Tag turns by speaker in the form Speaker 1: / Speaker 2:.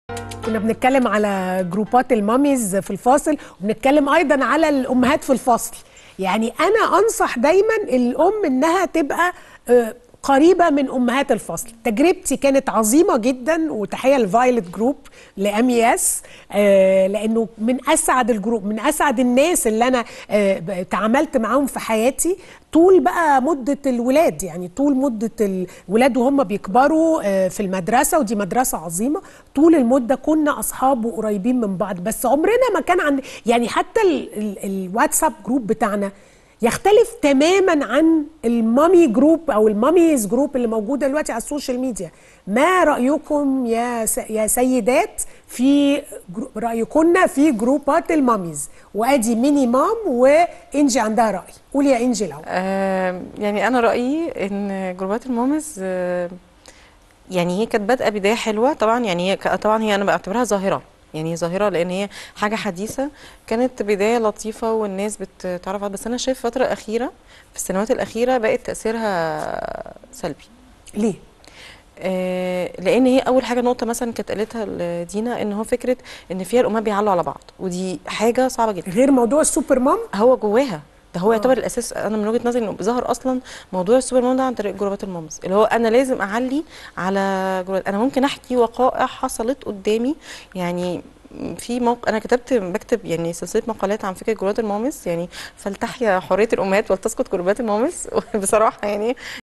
Speaker 1: كنا بنتكلم على جروبات الماميز في الفاصل وبنتكلم ايضا على الامهات في الفصل يعني انا انصح دايما الام انها تبقى آه، قريبه من امهات الفصل تجربتي كانت عظيمه جدا وتحيه لفايلت جروب لام اس لانه من اسعد الجروب من اسعد الناس اللي انا آه، ب- تعاملت معاهم في حياتي طول بقى مده الولاد يعني طول مده الولاد وهم بيكبروا آه، في المدرسه ودي مدرسه عظيمه طول المده كنا اصحاب وقريبين من بعض بس عمرنا ما كان عند يعني حتى ال ال الواتساب جروب بتاعنا يختلف تماما عن المامي جروب او الماميز جروب اللي موجوده دلوقتي على السوشيال ميديا ما رايكم يا س... يا سيدات في جرو... رايكن في جروبات الماميز وادي ميني مام وانجي عندها راي قولي يا انجي الاول
Speaker 2: آه، يعني انا رايي ان جروبات المامز آه، يعني هي كانت بادئه بدايه حلوه طبعا يعني هي ك- طبعا هي انا بعتبرها ظاهره يعني هي ظاهره لان هي حاجه حديثه كانت بدايه لطيفه والناس بتتعرف على- بس انا شايف الفتره الاخيره في السنوات الاخيره بقت تاثيرها سلبي
Speaker 1: ليه
Speaker 2: آه، لان هي اول حاجه نقطه مثلا كانت قالتها دينا ان هو فكره ان فيها الامهات بيعلوا على بعض ودي حاجه صعبه جدا
Speaker 1: غير موضوع السوبر مام
Speaker 2: هو جواها ده هو يعتبر الاساس انا من وجهه نظري انه ظهر اصلا موضوع السوبر مام ده عن طريق جروبات المامز اللي هو انا لازم اعلي على جروبات انا ممكن احكي وقائع حصلت قدامي يعني في موقع انا كتبت بكتب يعني سلسله مقالات عن فكره جروبات المامز يعني فلتحيا حريه الامهات ولتسقط جروبات المامز بصراحه يعني